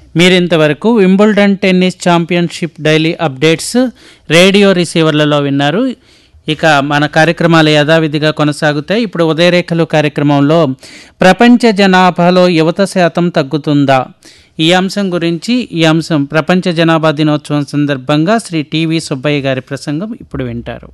మీరింతవరకు Wimbledon tennis championship daily updates radio రిసీవర్లలో విన్నారు ఇక మన కార్యక్రమాలు యథావిధిగా కొనసాగుతాయి ఇప్పుడు ఉదయరేఖలు కార్యక్రమంలో ప్రపంచ జనాభాలో యువత శాతం తగ్గుతుందా ఈ అంశం గురించి ఈ అంశం ప్రపంచ జనాభా దినోత్సవం సందర్భంగా శ్రీ టివి సుబ్బయ్య గారి ప్రసంగం ఇప్పుడు వింటారు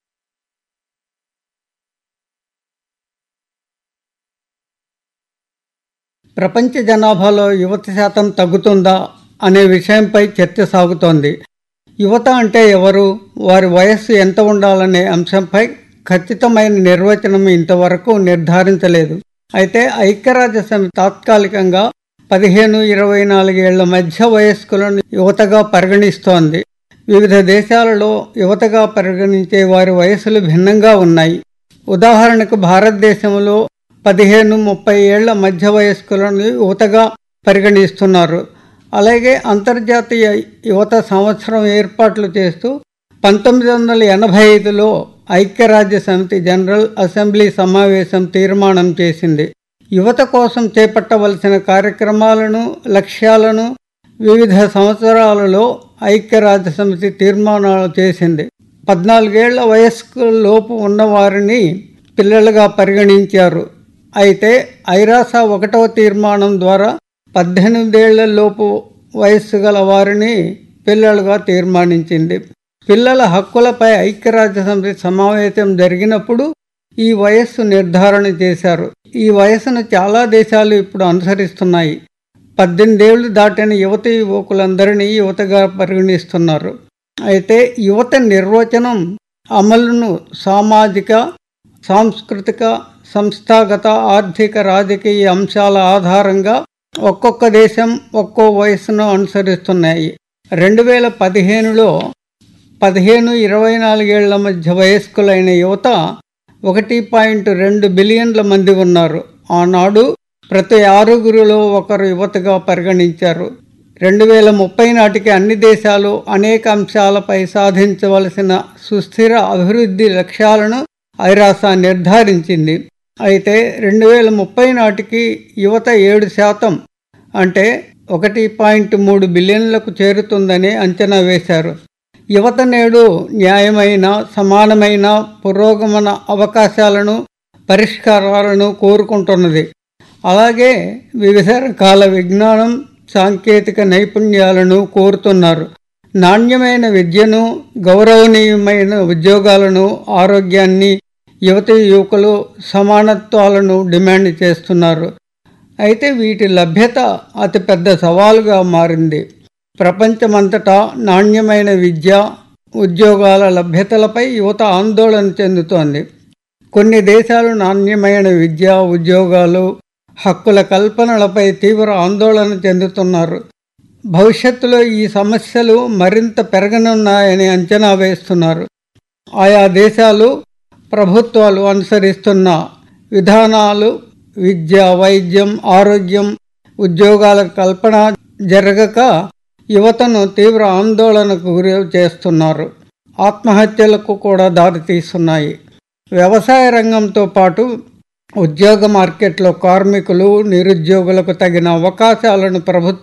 ప్రపంచ జనాభాలో యువత శాతం తగ్గుతుందా అనే విషయంపై చర్చ సాగుతోంది యువత అంటే ఎవరు వారి వయస్సు ఎంత ఉండాలనే అంశంపై ఖచ్చితమైన నిర్వచనం ఇంతవరకు నిర్ధారించలేదు అయితే ఐక్యరాజ్య సమితి తాత్కాలికంగా పదిహేను ఇరవై నాలుగేళ్ల మధ్య వయస్కులను యువతగా పరిగణిస్తోంది వివిధ దేశాలలో యువతగా పరిగణించే వారి వయసులు భిన్నంగా ఉన్నాయి ఉదాహరణకు భారతదేశంలో పదిహేను ముప్పై ఏళ్ల మధ్య వయస్కులను యువతగా పరిగణిస్తున్నారు అలాగే అంతర్జాతీయ యువత సంవత్సరం ఏర్పాట్లు చేస్తూ పంతొమ్మిది వందల ఎనభై ఐదులో ఐక్యరాజ్య సమితి జనరల్ అసెంబ్లీ సమావేశం తీర్మానం చేసింది యువత కోసం చేపట్టవలసిన కార్యక్రమాలను లక్ష్యాలను వివిధ సంవత్సరాలలో ఐక్యరాజ్య సమితి తీర్మానాలు చేసింది పద్నాలుగేళ్ల వయస్కు లోపు ఉన్నవారిని పిల్లలుగా పరిగణించారు అయితే ఐరాస ఒకటవ తీర్మానం ద్వారా పద్దెనిమిదేళ్ల లోపు వయస్సు గల వారిని పిల్లలుగా తీర్మానించింది పిల్లల హక్కులపై ఐక్యరాజ్య సమితి సమావేశం జరిగినప్పుడు ఈ వయస్సు నిర్ధారణ చేశారు ఈ వయస్సును చాలా దేశాలు ఇప్పుడు అనుసరిస్తున్నాయి పద్దెనిమిదేళ్లు దాటిన యువతి యువకులందరినీ యువతగా పరిగణిస్తున్నారు అయితే యువత నిర్వచనం అమలును సామాజిక సాంస్కృతిక సంస్థాగత ఆర్థిక రాజకీయ అంశాల ఆధారంగా ఒక్కొక్క దేశం ఒక్కో వయస్సును అనుసరిస్తున్నాయి రెండు వేల పదిహేనులో పదిహేను ఇరవై నాలుగేళ్ల మధ్య వయస్కులైన యువత ఒకటి పాయింట్ రెండు బిలియన్ల మంది ఉన్నారు ఆనాడు ప్రతి ఆరుగురిలో ఒకరు యువతగా పరిగణించారు రెండు వేల ముప్పై నాటికి అన్ని దేశాలు అనేక అంశాలపై సాధించవలసిన సుస్థిర అభివృద్ధి లక్ష్యాలను ఐరాస నిర్ధారించింది అయితే రెండు వేల ముప్పై నాటికి యువత ఏడు శాతం అంటే ఒకటి పాయింట్ మూడు బిలియన్లకు చేరుతుందని అంచనా వేశారు యువత నేడు న్యాయమైన సమానమైన పురోగమన అవకాశాలను పరిష్కారాలను కోరుకుంటున్నది అలాగే వివిధ రకాల విజ్ఞానం సాంకేతిక నైపుణ్యాలను కోరుతున్నారు నాణ్యమైన విద్యను గౌరవనీయమైన ఉద్యోగాలను ఆరోగ్యాన్ని యువతి యువకులు సమానత్వాలను డిమాండ్ చేస్తున్నారు అయితే వీటి లభ్యత అతిపెద్ద సవాలుగా మారింది ప్రపంచమంతటా నాణ్యమైన విద్య ఉద్యోగాల లభ్యతలపై యువత ఆందోళన చెందుతోంది కొన్ని దేశాలు నాణ్యమైన విద్య ఉద్యోగాలు హక్కుల కల్పనలపై తీవ్ర ఆందోళన చెందుతున్నారు భవిష్యత్తులో ఈ సమస్యలు మరింత పెరగనున్నాయని అంచనా వేస్తున్నారు ఆయా దేశాలు ప్రభుత్వాలు అనుసరిస్తున్న విధానాలు విద్య వైద్యం ఆరోగ్యం ఉద్యోగాల కల్పన జరగక యువతను తీవ్ర ఆందోళనకు గురి చేస్తున్నారు ఆత్మహత్యలకు కూడా దారితీస్తున్నాయి వ్యవసాయ రంగంతో పాటు ఉద్యోగ మార్కెట్లో కార్మికులు నిరుద్యోగులకు తగిన అవకాశాలను ప్రభుత్వం